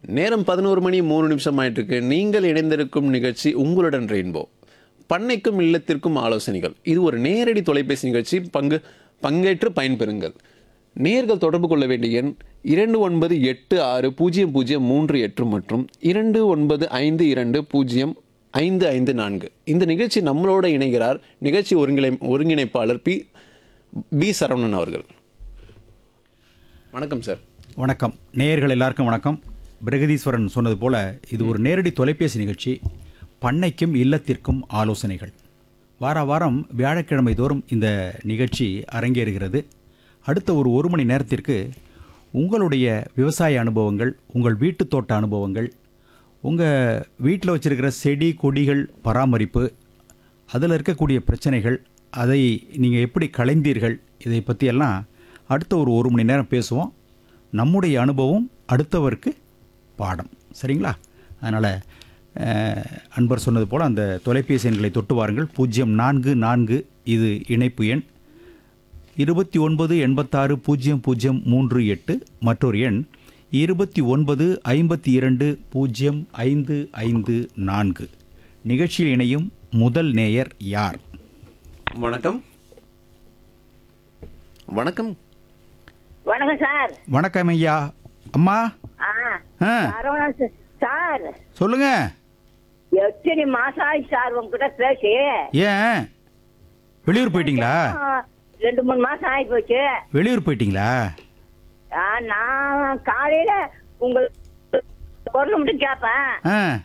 நேரம் பதினோரு மணி மூணு நிமிஷம் ஆயிட்டு இருக்கு நீங்கள் இணைந்திருக்கும் நிகழ்ச்சி உங்களுடன் ரெயின்போ பண்ணைக்கும் இல்லத்திற்கும் ஆலோசனைகள் இது ஒரு நேரடி தொலைபேசி நிகழ்ச்சி பங்கு பங்கேற்று பயன்பெறுங்கள் நேர்கள் தொடர்பு கொள்ள வேண்டிய எண் இரண்டு ஒன்பது எட்டு ஆறு பூஜ்ஜியம் பூஜ்ஜியம் மூன்று எட்டு மற்றும் இரண்டு ஒன்பது ஐந்து இரண்டு பூஜ்ஜியம் ஐந்து ஐந்து நான்கு இந்த நிகழ்ச்சி நம்மளோட இணைகிறார் நிகழ்ச்சி ஒருங்கிணை ஒருங்கிணைப்பாளர் பி பி சரவணன் அவர்கள் வணக்கம் சார் வணக்கம் நேயர்கள் எல்லாருக்கும் வணக்கம் பிரகதீஸ்வரன் சொன்னது போல இது ஒரு நேரடி தொலைபேசி நிகழ்ச்சி பண்ணைக்கும் இல்லத்திற்கும் ஆலோசனைகள் வார வாரம் வியாழக்கிழமை தோறும் இந்த நிகழ்ச்சி அரங்கேறுகிறது அடுத்த ஒரு ஒரு மணி நேரத்திற்கு உங்களுடைய விவசாய அனுபவங்கள் உங்கள் வீட்டு தோட்ட அனுபவங்கள் உங்கள் வீட்டில் வச்சிருக்கிற செடி கொடிகள் பராமரிப்பு அதில் இருக்கக்கூடிய பிரச்சனைகள் அதை நீங்கள் எப்படி களைந்தீர்கள் இதை பற்றியெல்லாம் அடுத்த ஒரு ஒரு மணி நேரம் பேசுவோம் நம்முடைய அனுபவம் அடுத்தவருக்கு பாடம் சரிங்களா அதனால் அன்பர் சொன்னது போல் அந்த தொலைபேசி எண்களை தொட்டு வாருங்கள் பூஜ்ஜியம் நான்கு நான்கு இது இணைப்பு எண் இருபத்தி ஒன்பது எண்பத்தாறு பூஜ்ஜியம் பூஜ்ஜியம் மூன்று எட்டு மற்றொரு எண் இருபத்தி ஒன்பது ஐம்பத்தி இரண்டு பூஜ்ஜியம் ஐந்து ஐந்து நான்கு நிகழ்ச்சியில் இணையும் முதல் நேயர் யார் வணக்கம் வணக்கம் வணக்கம் சார் வணக்கம் ஐயா அம்மா ஆ ஆ சரவணன் சார். சார் சொல்லுங்க எத்தனை மாசம் ஆயிடுச்சு சார் உங்ககிட்ட பேசி ஏன் வெளியூர் போயிட்டீங்களா ஆ, ரெண்டு மூணு மாசம் ஆகி போச்சு வெளியூர் போயிட்டீங்களா ஆ, நான் காலையில உங்க பொருள் மட்டும் கேட்பேன் ஆ